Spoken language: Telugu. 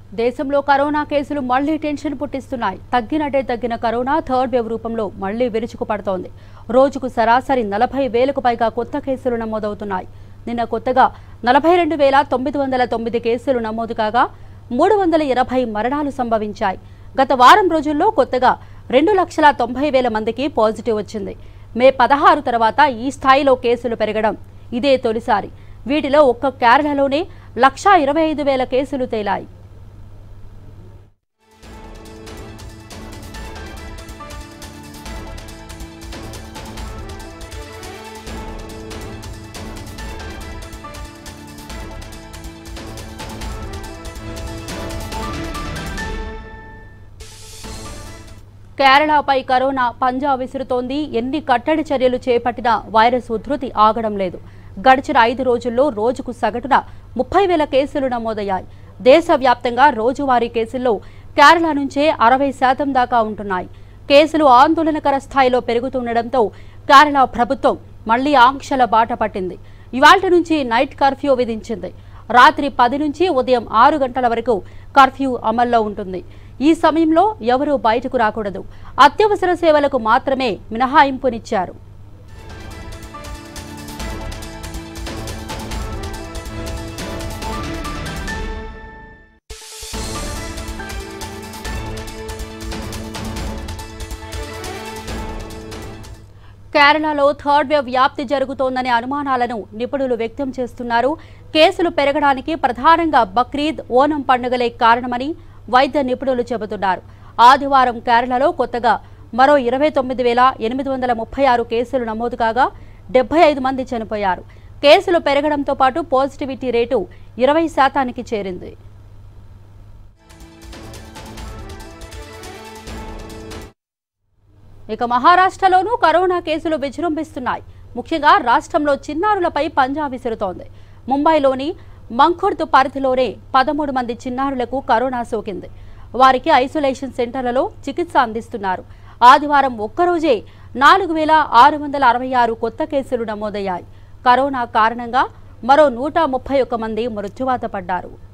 దేశంలో కరోనా కేసులు మళ్లీ టెన్షన్ పుట్టిస్తున్నాయి తగ్గినట్టే తగ్గిన కరోనా థర్డ్ వేవ్ రూపంలో మళ్లీ విరుచుకుపడుతోంది రోజుకు సరాసరి నలభై వేలకు పైగా కొత్త కేసులు నమోదవుతున్నాయి నిన్న కొత్తగా నలభై రెండు వేల తొమ్మిది వందల తొమ్మిది కేసులు నమోదు కాగా మూడు వందల ఇరవై మరణాలు సంభవించాయి గత వారం రోజుల్లో కొత్తగా రెండు లక్షల తొంభై వేల మందికి పాజిటివ్ వచ్చింది మే పదహారు తర్వాత ఈ స్థాయిలో కేసులు పెరగడం ఇదే తొలిసారి వీటిలో ఒక్క కేరళలోనే లక్షా ఇరవై ఐదు వేల కేసులు తేలాయి కేరళపై కరోనా పంజా విసురుతోంది ఎన్ని కట్టడి చర్యలు చేపట్టినా వైరస్ ఉధృతి ఆగడం లేదు గడిచిన ఐదు రోజుల్లో రోజుకు సగటున ముప్పై వేల కేసులు నమోదయ్యాయి దేశవ్యాప్తంగా రోజువారీ కేసుల్లో కేరళ నుంచే అరవై శాతం దాకా ఉంటున్నాయి కేసులు ఆందోళనకర స్థాయిలో పెరుగుతుండటంతో కేరళ ప్రభుత్వం మళ్లీ ఆంక్షల బాట పట్టింది ఇవాళ నుంచి నైట్ కర్ఫ్యూ విధించింది రాత్రి పది నుంచి ఉదయం ఆరు గంటల వరకు కర్ఫ్యూ అమల్లో ఉంటుంది ఈ సమయంలో ఎవరూ బయటకు రాకూడదు అత్యవసర సేవలకు మాత్రమే మినహాయింపునిచ్చారు కేరళలో థర్డ్ వేవ్ వ్యాప్తి జరుగుతోందనే అనుమానాలను నిపుణులు వ్యక్తం చేస్తున్నారు కేసులు పెరగడానికి ప్రధానంగా బక్రీద్ ఓనం పండుగలే కారణమని వైద్య నిపుణులు చెబుతున్నారు ఆదివారం కేరళలో కొత్తగా మరో ఇరవై తొమ్మిది వేల ఎనిమిది వందల ముప్పై ఆరు కేసులు నమోదు కాగా డెబ్బై ఐదు మంది చనిపోయారు కేసులు పెరగడంతో పాటు పాజిటివిటీ రేటు ఇరవై శాతానికి చేరింది ఇక మహారాష్ట్రలోనూ కరోనా కేసులు విజృంభిస్తున్నాయి ముఖ్యంగా రాష్ట్రంలో చిన్నారులపై పంజా విసురుతోంది ముంబైలోని మంఖుర్ద్ పరిధిలోనే పదమూడు మంది చిన్నారులకు కరోనా సోకింది వారికి ఐసోలేషన్ సెంటర్లలో చికిత్స అందిస్తున్నారు ఆదివారం ఒక్కరోజే నాలుగు వేల ఆరు వందల అరవై ఆరు కొత్త కేసులు నమోదయ్యాయి కరోనా కారణంగా మరో నూట ముప్పై ఒక్క మంది మృత్యువాత పడ్డారు